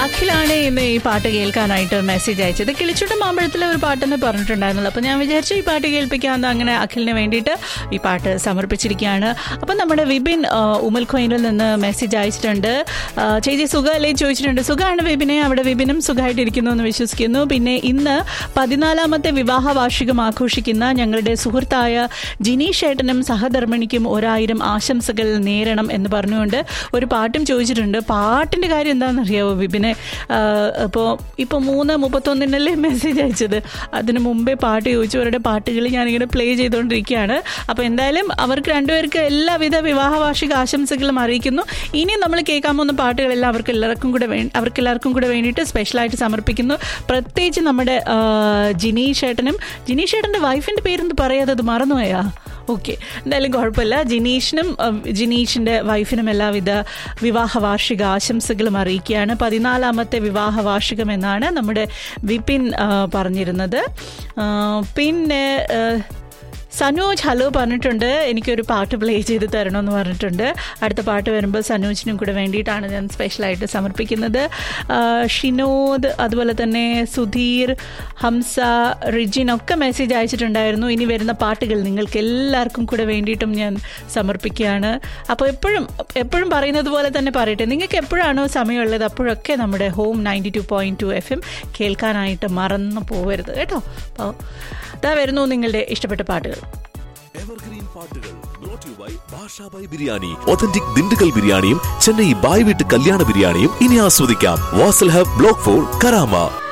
അഖിലാണ് ഇന്ന് ഈ പാട്ട് കേൾക്കാനായിട്ട് മെസ്സേജ് അയച്ചത് കിളിച്ചുട്ട മാമ്പഴത്തിലെ ഒരു പാട്ടെന്ന് പറഞ്ഞിട്ടുണ്ടായിരുന്നല്ലോ അപ്പോൾ ഞാൻ വിചാരിച്ചു ഈ പാട്ട് കേൾപ്പിക്കാമെന്ന് അങ്ങനെ അഖിലിന് വേണ്ടിയിട്ട് ഈ പാട്ട് സമർപ്പിച്ചിരിക്കുകയാണ് അപ്പം നമ്മുടെ വിപിൻ ആ, ഉമൽ ഖൊയിനിൽ നിന്ന് മെസ്സേജ് അയച്ചിട്ടുണ്ട് ആ, ചേച്ചി സുഖമല്ലേ ചോദിച്ചിട്ടുണ്ട് സുഖമാണ് വിപിനെ അവിടെ വിപിനും സുഖമായിട്ടിരിക്കുന്നു എന്ന് വിശ്വസിക്കുന്നു പിന്നെ ഇന്ന് പതിനാലാമത്തെ വിവാഹ വാർഷികം ആഘോഷിക്കുന്ന ഞങ്ങളുടെ സുഹൃത്തായ ജിനീഷ് ഏട്ടനും സഹധർമ്മിണിക്കും ഒരായിരം ആശംസകൾ നേരണം എന്ന് പറഞ്ഞുകൊണ്ട് ഒരു പാട്ടും ചോദിച്ചിട്ടുണ്ട് പാട്ടിൻ്റെ കാര്യം എന്താണെന്ന് അറിയാവോ വിപിനെ ഇപ്പോൾ ഇപ്പോൾ മൂന്ന് മുപ്പത്തൊന്നിനല്ലേ മെസ്സേജ് അയച്ചത് അതിന് മുമ്പേ പാട്ട് ചോദിച്ചു അവരുടെ പാട്ടുകൾ ഞാനിങ്ങനെ പ്ലേ ചെയ്തുകൊണ്ടിരിക്കുകയാണ് അപ്പോൾ എന്തായാലും അവർക്ക് രണ്ടുപേർക്ക് എല്ലാവിധ വിവാഹ വാർഷിക ആശംസകളും അറിയിക്കുന്നു ഇനി നമ്മൾ കേൾക്കാൻ പോകുന്ന പാട്ടുകളെല്ലാം അവർക്ക് എല്ലാവർക്കും കൂടെ വേ അവർക്ക് എല്ലാവർക്കും കൂടെ വേണ്ടിയിട്ട് സ്പെഷ്യലായിട്ട് സമർപ്പിക്കുന്നു പ്രത്യേകിച്ച് നമ്മുടെ ആ, ജിനീഷ് ഏട്ടനും ജിനീഷ് ഏട്ടൻ്റെ വൈഫിൻ്റെ പേരെന്ത് പറയാതെ മറന്നുപോയാ ഓക്കെ എന്തായാലും കുഴപ്പമില്ല ജിനീഷിനും അഹ്, ജിനീഷിൻ്റെ വൈഫിനും എല്ലാവിധ വിവാഹ വാർഷിക ആശംസകളും അറിയിക്കുകയാണ് പതിനാലാമത്തെ വിവാഹ വാർഷികം എന്നാണ് നമ്മുടെ വിപിൻ ആ, പറഞ്ഞിരുന്നത് ആ, പിന്നെ ആ, സനോജ് ഹലോ പറഞ്ഞിട്ടുണ്ട് എനിക്കൊരു പാട്ട് പ്ലേ ചെയ്ത് തരണമെന്ന് പറഞ്ഞിട്ടുണ്ട് അടുത്ത പാട്ട് വരുമ്പോൾ സനോജിനും കൂടെ വേണ്ടിയിട്ടാണ് ഞാൻ സ്പെഷ്യലായിട്ട് സമർപ്പിക്കുന്നത് ആ, ഷിനോദ് അതുപോലെ തന്നെ സുധീർ ഹംസ റിജിൻ ഒക്കെ മെസ്സേജ് അയച്ചിട്ടുണ്ടായിരുന്നു ഇനി വരുന്ന പാട്ടുകൾ നിങ്ങൾക്ക് എല്ലാവർക്കും കൂടെ വേണ്ടിയിട്ടും ഞാൻ സമർപ്പിക്കുകയാണ് അപ്പോൾ എപ്പോഴും എപ്പോഴും പറയുന്നത് പോലെ തന്നെ പറയട്ടെ നിങ്ങൾക്ക് എപ്പോഴാണോ സമയമുള്ളത് അപ്പോഴൊക്കെ നമ്മുടെ home ninety two point two F M കേൾക്കാനായിട്ട് മറന്നു പോകരുത് കേട്ടോ അപ്പോൾ ഇതാ വരുന്നു നിങ്ങളുടെ ഇഷ്ടപ്പെട്ട പാട്ടുകൾ എവർഗ്രീൻ പാട്ടുകൾ brought to you by Basha Bhai biryani authentic Dindigul ബിരിയാണിയും ചെന്നൈ ബായ് വീട്ട് കല്യാണ ബിരിയാണിയും ഇനി ആസ്വദിക്കാം Vasal hub block four Karama